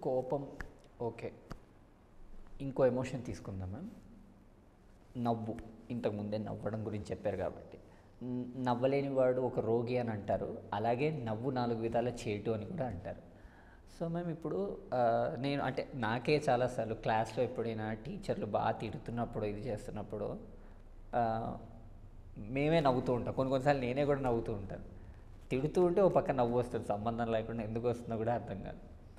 కోపం ఓకే ఇంకో ఎమోషన్ తీసుకుందాం మ్యామ్ నవ్వు ఇంతకుముందే నవ్వడం గురించి చెప్పారు కాబట్టి న్- నవ్వలేని వాడు ఒక రోగి అని అంటారు అలాగే నవ్వు నాలుగు విధాల చేటు అని కూడా అంటారు సో మేము ఇప్పుడు ఆ, నేను అంటే నాకే చాలాసార్లు క్లాస్లో ఎప్పుడైనా టీచర్లు బాగా తిడుతున్నప్పుడు ఇది చేస్తున్నప్పుడు ఆ, మేమే నవ్వుతూ ఉంటాం కొన్ని కొన్నిసార్లు నేనే కూడా నవ్వుతూ ఉంటాను తిడుతూ ఉంటే ఓ పక్క నవ్వు వస్తుంది సంబంధం లేకుండా ఎందుకు వస్తుందో కూడా అర్థం కాదు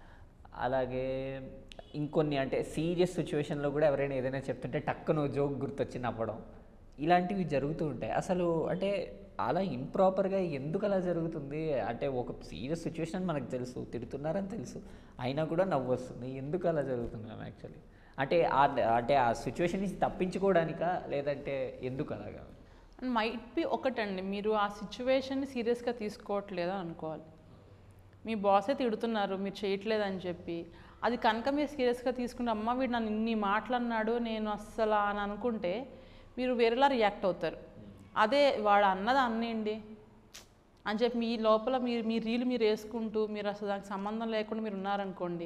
అలాగే ఇంకొన్ని అంటే సీరియస్ సిచ్యువేషన్లో కూడా ఎవరైనా ఏదైనా చెప్తుంటే టక్కున జోక్ గుర్తొచ్చి నవ్వడం ఇలాంటివి జరుగుతూ ఉంటాయి అసలు అంటే అలా ఇంప్రాపర్గా ఎందుకు అలా జరుగుతుంది అంటే ఒక సీరియస్ సిచ్యువేషన్ మనకు తెలుసు తిడుతున్నారని తెలుసు అయినా కూడా నవ్వు వస్తుంది ఎందుకు అలా జరుగుతుంది మ్యామ్ యాక్చువల్లీ అంటే ఆ అంటే ఆ సిచ్యువేషన్ నుంచి తప్పించుకోవడానికా లేదంటే ఎందుకు అలాగా అండ్ మైట్ బి ఒకటండి మీరు ఆ సిచ్యువేషన్ని సీరియస్గా తీసుకోవట్లేదు అనుకోవాలి మీ బాసే తిడుతున్నారు మీరు చేయట్లేదు అని చెప్పి అది కనుక మీరు సీరియస్గా తీసుకుంటే అమ్మ వీడు నన్ను ఇన్ని మాటలు అన్నాడు నేను అస్సలు అని అనుకుంటే మీరు వేరేలా రియాక్ట్ అవుతారు అదే వాడు అన్నది అన్నేయండి అని చెప్పి మీ లోపల మీరు మీ రీలు మీరు వేసుకుంటూ మీరు అసలు దానికి సంబంధం లేకుండా మీరు ఉన్నారనుకోండి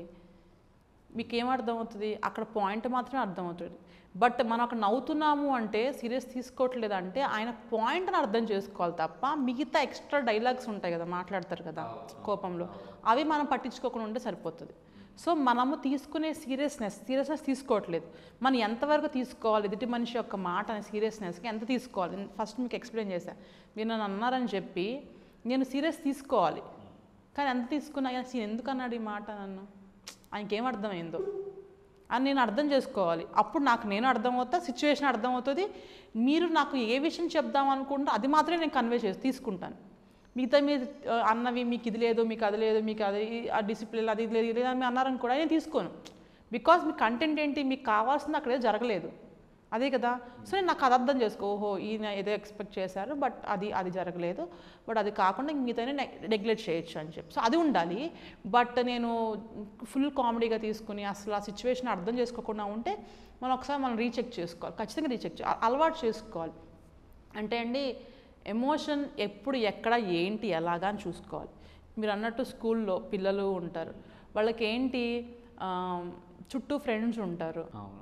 మీకు ఏం అర్థమవుతుంది అక్కడ పాయింట్ మాత్రమే అర్థమవుతుంది బట్ మనం అక్కడ నవ్వుతున్నాము అంటే సీరియస్ తీసుకోవట్లేదు అంటే ఆయన పాయింట్ని అర్థం చేసుకోవాలి తప్ప మిగతా ఎక్స్ట్రా డైలాగ్స్ ఉంటాయి కదా మాట్లాడతారు కదా కోపంలో అవి మనం పట్టించుకోకుండా ఉంటే సరిపోతుంది సో మనము తీసుకునే సీరియస్నెస్ సీరియస్నెస్ తీసుకోవట్లేదు మనం ఎంతవరకు తీసుకోవాలి ఎదుటి మనిషి యొక్క మాట సీరియస్నెస్కి ఎంత తీసుకోవాలి ఫస్ట్ మీకు ఎక్స్ప్లెయిన్ చేశాను మీరు నన్ను అన్నారని చెప్పి నేను సీరియస్ తీసుకోవాలి కానీ ఎంత తీసుకున్నా ఆయన "సీ- ఎందుకు అన్నాడు ఈ మాట నన్ను ఆయనకి ఏం అర్థమైందో అని నేను అర్థం చేసుకోవాలి అప్పుడు నాకు నేను అర్థమవుతా సిచ్యువేషన్ అర్థమవుతుంది మీరు నాకు ఏ విషయం చెప్దాం అనుకుంటే అది మాత్రమే నేను కన్వే చేసి తీసుకుంటాను మిగతా మీరు ఆ, అన్నవి మీకు ఇది లేదు మీకు అది లేదు మీకు అది ఆ డిసిప్లిన్ అది ఇది లేదు ఇది లేదు అని మీరు అన్నారని కూడా నేను తీసుకోను బికాస్ మీ కంటెంట్ ఏంటి మీకు కావాల్సింది అక్కడ ఏదో జరగలేదు అదే కదా సో నేను నాకు అది అర్థం చేసుకో ఓహో ఈయన ఏదో ఎక్స్పెక్ట్ చేశారు బట్ అది అది జరగలేదు బట్ అది కాకుండా మిగతానే నెగ్లెక్ట్ చేయొచ్చు అని చెప్పి సో అది ఉండాలి బట్ నేను ఫుల్ కామెడీగా తీసుకుని అసలు ఆ సిచ్యువేషన్ అర్థం చేసుకోకుండా ఉంటే మనం ఒకసారి మనం రీచెక్ చేసుకోవాలి ఖచ్చితంగా రీచెక్ చేయాలి అలవాటు చేసుకోవాలి అంటే అండి ఎమోషన్ ఎప్పుడు ఎక్కడ ఏంటి ఎలాగా అని చూసుకోవాలి మీరు అన్నట్టు స్కూల్లో పిల్లలు ఉంటారు వాళ్ళకి ఏంటి ఆ, చుట్టూ ఫ్రెండ్స్ ఉంటారు అవును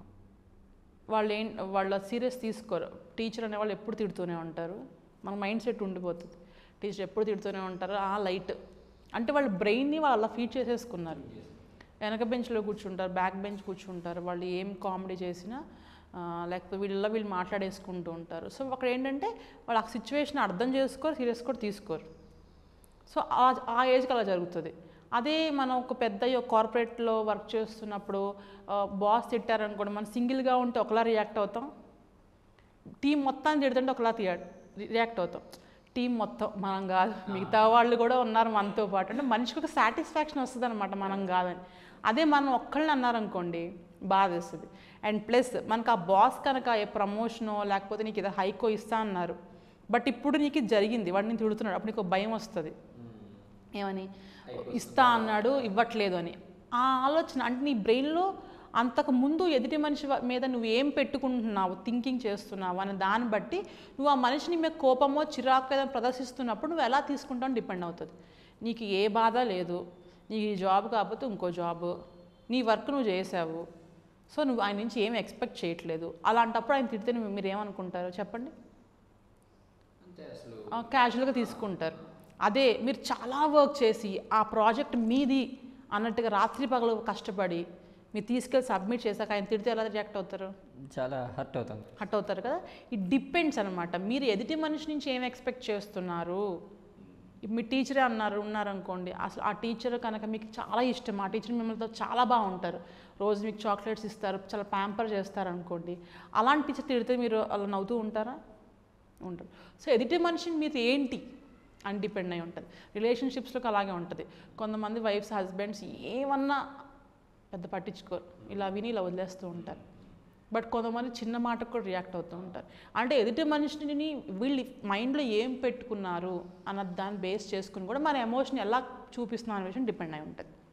వాళ్ళు ఏం వాళ్ళ సీరియస్ తీసుకోరు టీచర్ అనే వాళ్ళు ఎప్పుడు తిడుతూనే ఉంటారు మన మైండ్ సెట్ ఉండిపోతుంది టీచర్ ఎప్పుడు తిడుతూనే ఉంటారు ఆ లైట్ అంటే వాళ్ళ బ్రెయిన్ని వాళ్ళు అలా ఫీడ్ చేసేసుకున్నారు వెనక బెంచ్లో కూర్చుంటారు బ్యాక్ బెంచ్ కూర్చుంటారు వాళ్ళు ఏం కామెడీ చేసినా ఆ, లేకపోతే వీళ్ళ వీళ్ళు మాట్లాడేసుకుంటూ ఉంటారు సో అక్కడ ఏంటంటే వాళ్ళు ఆ సిచ్యువేషన్ అర్థం చేసుకోరు సీరియస్ కూడా తీసుకోరు సో ఆ ఆ ఏజ్కి అలా జరుగుతుంది అదే మనం ఒక పెద్ద కార్పొరేట్లో వర్క్ చేస్తున్నప్పుడు బాస్ తిట్టారనుకోండి మనం సింగిల్గా ఉంటే ఒకలా రియాక్ట్ అవుతాం టీం మొత్తాన్ని తిడుతుంటే ఒకలా రియాక్ట్ అవుతాం టీం మొత్తం మనం కాదు మిగతా వాళ్ళు కూడా ఉన్నారు మనతో పాటు అంటే మనిషికి ఒక సాటిస్ఫాక్షన్ వస్తుంది అనమాట మనం కాదని అదే మనం ఒక్కళ్ళని అన్నారనుకోండి బాధ వేస్తుంది అండ్ ప్లస్ మనకు ఆ బాస్ కనుక ఏ ప్రమోషనో లేకపోతే నీకు ఏదో హైకో ఇస్తా అన్నారు బట్ ఇప్పుడు నీకు ఇది జరిగింది వాడు నేను తిడుతున్నాడు అప్పుడు నీకు ఒక భయం వస్తుంది ఏమని ఇస్తా అన్నాడు ఇవ్వట్లేదు అని ఆ ఆలోచన అంటే నీ బ్రెయిన్లో అంతకు ముందు ఎదుటి మనిషి వ- మీద నువ్వు ఏం పెట్టుకుంటున్నావు థింకింగ్ చేస్తున్నావు అనే దాన్ని బట్టి నువ్వు ఆ మనిషిని మీద కోపమో చిరాకు ఏదైనా ప్రదర్శిస్తున్నప్పుడు నువ్వు ఎలా తీసుకుంటావు డిపెండ్ అవుతుంది నీకు ఏ బాధ లేదు నీకు ఈ జాబ్ కాకపోతే ఇంకో జాబ్ నీ వర్క్ నువ్వు చేసావు సో నువ్వు ఆయన నుంచి ఏం ఎక్స్పెక్ట్ చేయట్లేదు అలాంటప్పుడు ఆయన తిడితే నువ్వు మీరు ఏమనుకుంటారు చెప్పండి క్యాజువల్గా తీసుకుంటారు అదే మీరు చాలా వర్క్ చేసి ఆ ప్రాజెక్ట్ మీది అన్నట్టుగా రాత్రి పగలు కష్టపడి మీరు తీసుకెళ్ళి సబ్మిట్ చేశాక ఆయన తిడితే ఎలా రియాక్ట్ అవుతారు చాలా హర్ట్ అవుతాం హట్ అవుతారు కదా ఇట్ డిపెండ్స్ అనమాట మీరు ఎదుటి మనిషి నుంచి ఏం ఎక్స్పెక్ట్ చేస్తున్నారు ఇప్పుడు మీ టీచరే అన్నారు ఉన్నారనుకోండి అసలు ఆ టీచర్ కనుక మీకు చాలా ఇష్టం ఆ టీచర్ మిమ్మల్ని చాలా బాగుంటారు రోజు మీకు చాక్లెట్స్ ఇస్తారు చాలా ప్యాంపర్ చేస్తారు అనుకోండి అలాంటి టీచర్ తిడితే మీరు అలా నవ్వుతూ ఉంటారా ఉంటారు సో ఎదుటి మనిషిని మీరు ఏంటి అని డిపెండ్ అయి ఉంటుంది రిలేషన్షిప్స్లోకి అలాగే ఉంటుంది కొంతమంది వైఫ్స్ హస్బెండ్స్ ఏమన్నా పెద్ద పట్టించుకోరు ఇలా విని ఇలా వదిలేస్తూ ఉంటారు బట్ కొంతమంది చిన్న మాటకు కూడా రియాక్ట్ అవుతూ ఉంటారు అంటే ఎదుటి మనిషిని వీళ్ళు మైండ్లో ఏం పెట్టుకున్నారు అన్న దాన్ని బేస్ చేసుకుని కూడా మన ఎమోషన్ ఎలా చూపిస్తున్నాం అనే విషయం డిపెండ్ అయి ఉంటుంది